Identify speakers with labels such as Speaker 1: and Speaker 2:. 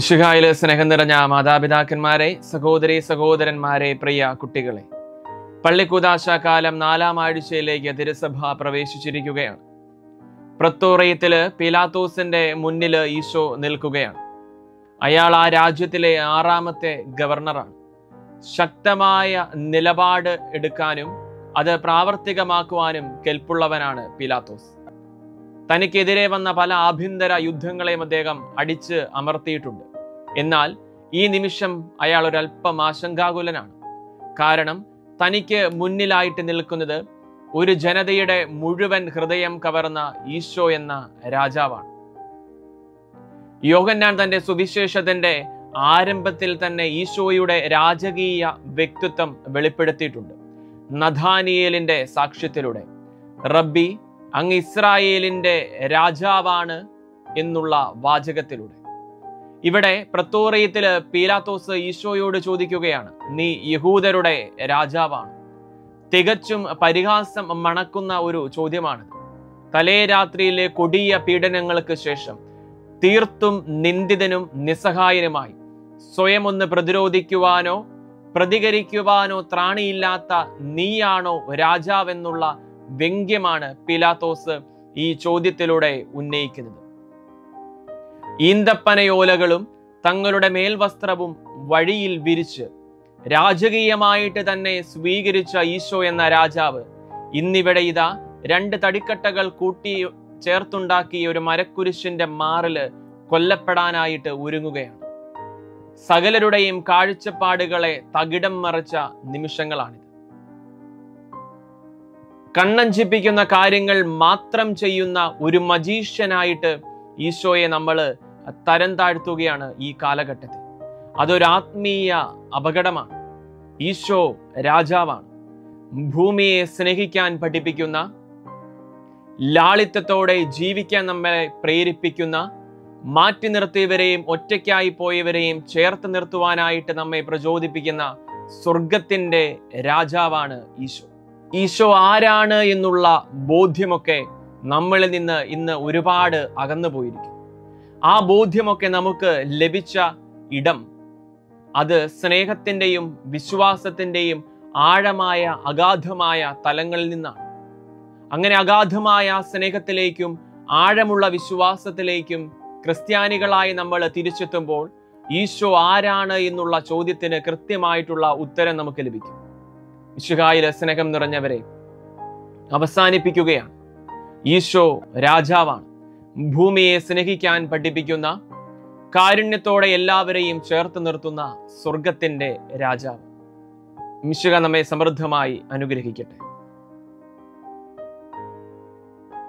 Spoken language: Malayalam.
Speaker 1: വിശുഹായിലെ സ്നേഹം നിറഞ്ഞ മാതാപിതാക്കന്മാരെ സഹോദരി സഹോദരന്മാരെ പ്രിയ കുട്ടികളെ പള്ളിക്കുദാശ കാലം നാലാം ആഴ്ചയിലേക്ക് തിരുസഭ പ്രവേശിച്ചിരിക്കുകയാണ് പ്രത്തോറയത്തില് പിലാത്തോസിന്റെ മുന്നിൽ ഈശോ നിൽക്കുകയാണ് അയാൾ ആ രാജ്യത്തിലെ ആറാമത്തെ ഗവർണറാണ് ശക്തമായ നിലപാട് എടുക്കാനും അത് പ്രാവർത്തികമാക്കുവാനും കെൽപ്പുള്ളവനാണ് പിലാത്തോസ് തനിക്കെതിരെ വന്ന പല ആഭ്യന്തര യുദ്ധങ്ങളെയും അദ്ദേഹം അടിച്ച് അമർത്തിയിട്ടുണ്ട് എന്നാൽ ഈ നിമിഷം അയാൾ ഒരല്പം ആശങ്കാകുലനാണ് കാരണം തനിക്ക് മുന്നിലായിട്ട് നിൽക്കുന്നത് ഒരു ജനതയുടെ മുഴുവൻ ഹൃദയം കവർന്ന ഈശോ എന്ന രാജാവാണ് യോഹന്നാൻ തന്റെ സുവിശേഷത്തിന്റെ ആരംഭത്തിൽ തന്നെ ഈശോയുടെ രാജകീയ വ്യക്തിത്വം വെളിപ്പെടുത്തിയിട്ടുണ്ട് നഥാനിയേലിന്റെ സാക്ഷ്യത്തിലൂടെ റബ്ബി അങ്ങ് ഇസ്രായേലിന്റെ രാജാവാണ് എന്നുള്ള വാചകത്തിലൂടെ ഇവിടെ പ്രത്തോറയത്തില് പീലാത്തോസ് ഈശോയോട് ചോദിക്കുകയാണ് നീ യഹൂദരുടെ രാജാവാണ് തികച്ചും പരിഹാസം മണക്കുന്ന ഒരു ചോദ്യമാണിത് തലേ രാത്രിയിലെ കൊടിയ പീഡനങ്ങൾക്ക് ശേഷം തീർത്തും നിന്ദിതനും നിസ്സഹായനുമായി സ്വയം ഒന്ന് പ്രതിരോധിക്കുവാനോ പ്രതികരിക്കുവാനോ ത്രാണിയില്ലാത്ത നീയാണോ രാജാവെന്നുള്ള വ്യംഗ്യമാണ് പിലാത്തോസ് ഈ ചോദ്യത്തിലൂടെ ഉന്നയിക്കുന്നത് ഈന്തപ്പനയോലകളും തങ്ങളുടെ മേൽവസ്ത്രവും വഴിയിൽ വിരിച്ച് രാജകീയമായിട്ട് തന്നെ സ്വീകരിച്ച ഈശോ എന്ന രാജാവ് ഇന്നിവിടെ ഇതാ രണ്ട് തടിക്കട്ടകൾ കൂട്ടി ചേർത്തുണ്ടാക്കിയ ഒരു മരക്കുരിശിന്റെ മാറില് കൊല്ലപ്പെടാനായിട്ട് ഒരുങ്ങുകയാണ് സകലരുടെയും കാഴ്ചപ്പാടുകളെ തകിടം മറിച്ച നിമിഷങ്ങളാണിത് കണ്ണഞ്ചിപ്പിക്കുന്ന കാര്യങ്ങൾ മാത്രം ചെയ്യുന്ന ഒരു മജീഷ്യനായിട്ട് ഈശോയെ നമ്മൾ തരം താഴ്ത്തുകയാണ് ഈ കാലഘട്ടത്തിൽ അതൊരു ആത്മീയ അപകടമാണ് ഈശോ രാജാവാണ് ഭൂമിയെ സ്നേഹിക്കാൻ പഠിപ്പിക്കുന്ന ലാളിത്യത്തോടെ ജീവിക്കാൻ നമ്മെ പ്രേരിപ്പിക്കുന്ന മാറ്റി നിർത്തിയവരെയും ഒറ്റയ്ക്കായി പോയവരെയും ചേർത്ത് നിർത്തുവാനായിട്ട് നമ്മെ പ്രചോദിപ്പിക്കുന്ന സ്വർഗത്തിന്റെ രാജാവാണ് ഈശോ ഈശോ ആരാണ് എന്നുള്ള ബോധ്യമൊക്കെ നമ്മളിൽ നിന്ന് ഇന്ന് ഒരുപാട് അകന്നു പോയിരിക്കും ആ ബോധ്യമൊക്കെ നമുക്ക് ലഭിച്ച ഇടം അത് സ്നേഹത്തിൻ്റെയും വിശ്വാസത്തിൻ്റെയും ആഴമായ അഗാധമായ തലങ്ങളിൽ നിന്നാണ് അങ്ങനെ അഗാധമായ സ്നേഹത്തിലേക്കും ആഴമുള്ള വിശ്വാസത്തിലേക്കും ക്രിസ്ത്യാനികളായി നമ്മൾ തിരിച്ചെത്തുമ്പോൾ ഈശോ ആരാണ് എന്നുള്ള ചോദ്യത്തിന് കൃത്യമായിട്ടുള്ള ഉത്തരം നമുക്ക് ലഭിക്കും വിശുഹായിലെ സ്നേഹം നിറഞ്ഞവരെ അവസാനിപ്പിക്കുകയാണ് ഈശോ രാജാവാണ് ഭൂമിയെ സ്നേഹിക്കാൻ പഠിപ്പിക്കുന്ന കാരുണ്യത്തോടെ എല്ലാവരെയും ചേർത്ത് നിർത്തുന്ന സ്വർഗത്തിന്റെ രാജാവ് മിശുക നമ്മെ സമൃദ്ധമായി അനുഗ്രഹിക്കട്ടെ